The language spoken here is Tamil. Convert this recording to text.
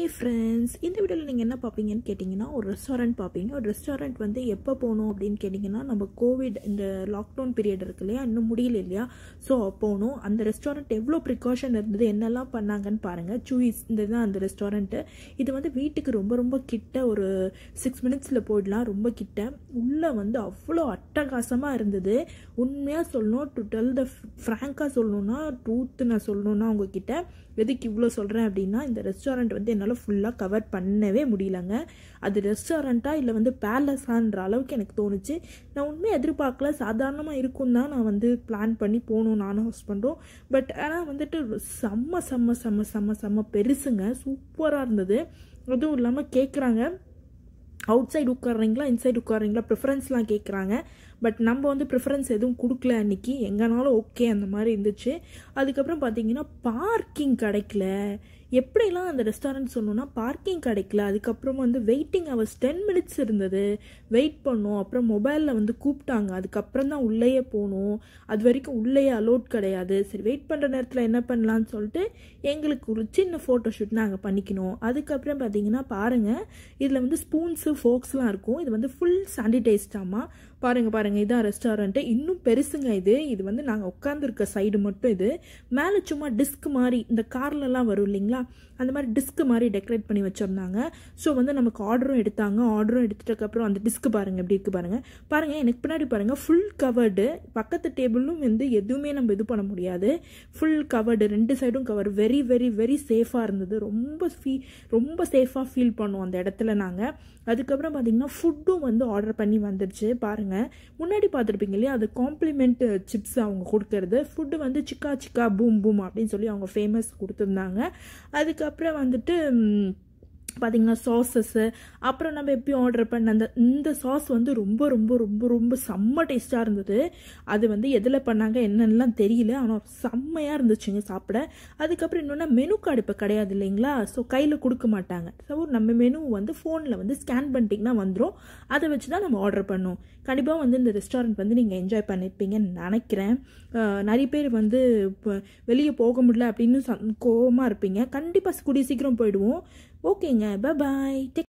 ஃப்ரெண்ட்ஸ் இந்த வீடியோவில் நீங்கள் என்ன பார்ப்பீங்கன்னு கேட்டிங்கன்னா ஒரு ரெஸ்டாரண்ட் பார்ப்பீங்க ஒரு ரெஸ்டாரண்ட் வந்து எப்போ போகணும் அப்படின்னு கேட்டிங்கன்னா நம்ம கோவிட் இந்த லாக்டவுன் பீரியட் இருக்கு இல்லையா இன்னும் முடியல இல்லையா ஸோ போகணும் அந்த ரெஸ்டாரண்ட் எவ்வளோ ப்ரிகாஷன் இருந்தது என்னெல்லாம் பண்ணாங்கன்னு பாருங்கள் சூயிஸ் இந்த தான் அந்த ரெஸ்டாரண்ட்டு இது வந்து வீட்டுக்கு ரொம்ப ரொம்ப கிட்ட ஒரு சிக்ஸ் மினிட்ஸில் போயிடலாம் ரொம்ப கிட்ட உள்ளே வந்து அவ்வளோ அட்டகாசமாக இருந்தது உண்மையாக சொல்லணும் டு டெல் த ஃப்ராங்காக சொல்லணும்னா ட்ரூத்து நான் சொல்லணும்னா உங்ககிட்ட எதுக்கு இவ்வளோ சொல்கிறேன் அப்படின்னா இந்த ரெஸ்டாரண்ட் வந்து என்னால் ஃபுல்லாக கவர் பண்ணவே முடியலங்க அது ரெஸ்டாரண்ட்டா இல்லை வந்து பேலஸான்ற அளவுக்கு எனக்கு தோணுச்சு நான் உண்மையாக எதிர்பார்க்கல சாதாரணமாக இருக்கும் தான் நான் வந்து பிளான் பண்ணி போகணும் நானும் ஹஸ்பண்டும் பட் ஆனால் வந்துட்டு செம்ம செம்ம செம்ம செம்ம செம்ம பெருசுங்க சூப்பராக இருந்தது அதுவும் இல்லாமல் கேட்குறாங்க அவுட் சைடு உட்காடுறீங்களா இன்சைடு உட்காடுறீங்களா ப்ரிஃபரன்ஸ்லாம் கேட்குறாங்க பட் நம்ம வந்து ப்ரிஃபரன்ஸ் எதுவும் கொடுக்கல அன்றைக்கி எங்கேனாலும் ஓகே அந்த மாதிரி இருந்துச்சு அதுக்கப்புறம் பார்த்தீங்கன்னா பார்க்கிங் கிடைக்கல எப்படிலாம் அந்த ரெஸ்டாரண்ட் சொன்னோன்னா பார்க்கிங் கிடைக்கல அதுக்கப்புறம் வந்து வெயிட்டிங் ஹவர்ஸ் டென் மினிட்ஸ் இருந்தது வெயிட் பண்ணோம் அப்புறம் மொபைலில் வந்து கூப்பிட்டாங்க அதுக்கப்புறம் தான் உள்ளேயே போகணும் அது வரைக்கும் உள்ளேயே அலோட் கிடையாது சரி வெயிட் பண்ணுற நேரத்தில் என்ன பண்ணலான்னு சொல்லிட்டு எங்களுக்கு ஒரு சின்ன ஃபோட்டோ ஷூட் நாங்கள் பண்ணிக்கணும் அதுக்கப்புறம் பார்த்தீங்கன்னா பாருங்கள் இதில் வந்து ஸ்பூன்ஸு ஃபோக்ஸ்லாம் இருக்கும் இது வந்து ஃபுல் சானிடைஸ்டாமா பாருங்கள் பாருங்கள் இதான் ரெஸ்டாரண்ட்டு இன்னும் பெருசுங்க இது இது வந்து நாங்கள் உட்காந்துருக்க சைடு மட்டும் இது மேலே சும்மா டிஸ்க் மாதிரி இந்த கார்லலாம் வரும் இல்லைங்களா அந்த மாதிரி டிஸ்க் மாதிரி டெக்கரேட் பண்ணி வச்சுருந்தாங்க ஸோ வந்து நமக்கு ஆர்டரும் எடுத்தாங்க ஆர்டரும் எடுத்துட்டதுக்கப்புறம் அந்த டிஸ்க் பாருங்கள் எப்படி இருக்குது பாருங்கள் பாருங்கள் எனக்கு பின்னாடி பாருங்கள் ஃபுல் கவர்டு பக்கத்து டேபிளும் வந்து எதுவுமே நம்ம இது பண்ண முடியாது ஃபுல் கவர்டு ரெண்டு சைடும் கவர் வெரி வெரி வெரி சேஃபாக இருந்தது ரொம்ப ஃபீ ரொம்ப சேஃபாக ஃபீல் பண்ணோம் அந்த இடத்துல நாங்கள் அதுக்கப்புறம் பார்த்திங்கன்னா ஃபுட்டும் வந்து ஆர்டர் பண்ணி வந்துடுச்சு பாருங்கள் முன்னாடி பார்த்துருப்பீங்க இல்லையா அது காம்ப்ளிமெண்ட் சிப்ஸ் அவங்க கொடுக்கறது ஃபுட்டு வந்து சிக்கா சிக்கா பூம் பூம் அப்படின்னு சொல்லி அவங்க ஃபேமஸ் கொடுத்துருந்தாங்க அதுக்கப்புறம் வந்துட்டு பார்த்திங்கன்னா சாஸஸ்ஸு அப்புறம் நம்ம எப்பயும் ஆர்டர் பண்ண அந்த இந்த சாஸ் வந்து ரொம்ப ரொம்ப ரொம்ப ரொம்ப செம்ம டேஸ்ட்டாக இருந்தது அது வந்து எதில் பண்ணாங்க என்னென்னலாம் தெரியல ஆனால் செம்மையாக இருந்துச்சுங்க சாப்பிட அதுக்கப்புறம் இன்னொன்று மெனு கார்டு இப்போ கிடையாது இல்லைங்களா ஸோ கையில் கொடுக்க மாட்டாங்க ஸோ நம்ம மெனு வந்து ஃபோனில் வந்து ஸ்கேன் பண்ணிட்டிங்கன்னா வந்துடும் அதை வச்சு தான் நம்ம ஆர்டர் பண்ணோம் கண்டிப்பாக வந்து இந்த ரெஸ்டாரண்ட் வந்து நீங்கள் என்ஜாய் பண்ணியிருப்பீங்கன்னு நினைக்கிறேன் நிறைய பேர் வந்து இப்போ வெளியே போக முடியல அப்படின்னு கோவமாக இருப்பீங்க கண்டிப்பாக கூடிய சீக்கிரம் போயிடுவோம் ஓகேங்க பாய்